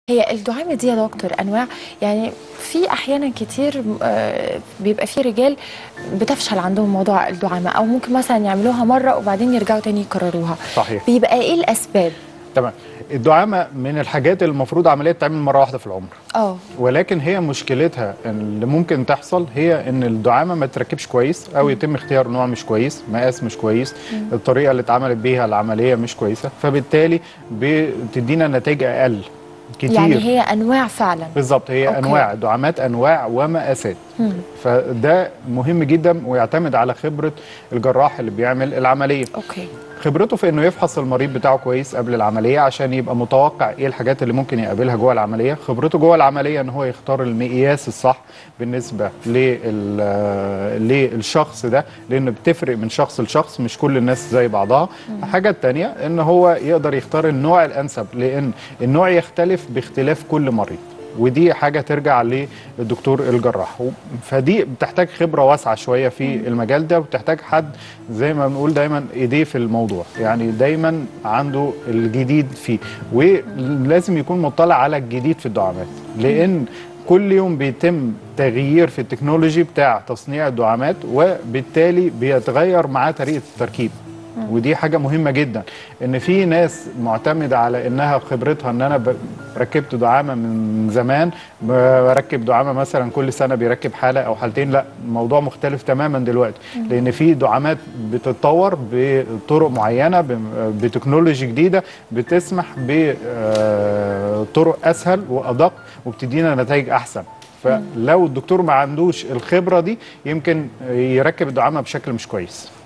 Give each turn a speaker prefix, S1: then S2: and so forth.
S1: هي الدعامة دي يا دكتور أنواع يعني في أحيانا كتير آه، بيبقى في رجال بتفشل عندهم موضوع الدعامة أو ممكن مثلا يعملوها مرة وبعدين يرجعوا تاني يكرروها
S2: صحيح.
S1: بيبقى إيه الأسباب؟
S2: تمام الدعامه من الحاجات اللي المفروض عمليه تعمل مره واحده في العمر
S1: اه
S2: ولكن هي مشكلتها اللي ممكن تحصل هي ان الدعامه ما تركبش كويس او يتم اختيار نوع مش كويس مقاس مش كويس الطريقه اللي اتعملت بيها العمليه مش كويسه فبالتالي بتدينا نتائج اقل كتير
S1: يعني هي أنواع فعلا
S2: بالظبط هي
S1: أوكي.
S2: أوكي. انواع دعامات انواع ومقاسات
S1: مم.
S2: فده مهم جدا ويعتمد على خبره الجراح اللي بيعمل العمليه
S1: أوكي
S2: خبرته في انه يفحص المريض بتاعه كويس قبل العمليه عشان يبقى متوقع ايه الحاجات اللي ممكن يقابلها جوه العمليه خبرته جوه العمليه ان هو يختار المقياس الصح بالنسبه لل- للشخص ده لان بتفرق من شخص لشخص مش كل الناس زي بعضها الحاجه الثانيه ان هو يقدر يختار النوع الانسب لان النوع يختلف باختلاف كل مريض ودي حاجه ترجع للدكتور الجراح و- فدي بتحتاج خبره واسعه شويه في المجال ده وبتحتاج حد زي ما بنقول دايما ايديه في الموضوع يعني دايما عنده الجديد فيه ولازم يكون مطلع على الجديد في الدعامات لان كل يوم بيتم تغيير في التكنولوجي بتاع تصنيع الدعامات وبالتالي بيتغير معاه طريقه التركيب ودي حاجة مهمة جدا ان في ناس معتمدة على انها خبرتها ان انا ب- ركبت دعامة من زمان بركب دعامة مثلا كل سنة بيركب حالة او حالتين لا الموضوع مختلف تماما دلوقتي لان في دعامات بتتطور بطرق معينة ب- بتكنولوجي جديدة بتسمح بطرق اسهل وادق وبتدينا نتائج احسن فلو الدكتور ما عندوش الخبرة دي يمكن يركب الدعامة بشكل مش كويس